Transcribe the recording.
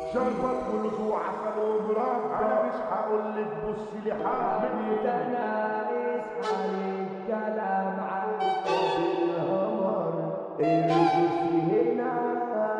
شربت ولوز وعسل ومربى انا مش هقول لك بصي لي انت حامل ناقص عليك كلام عن بالهمر الجوز هنا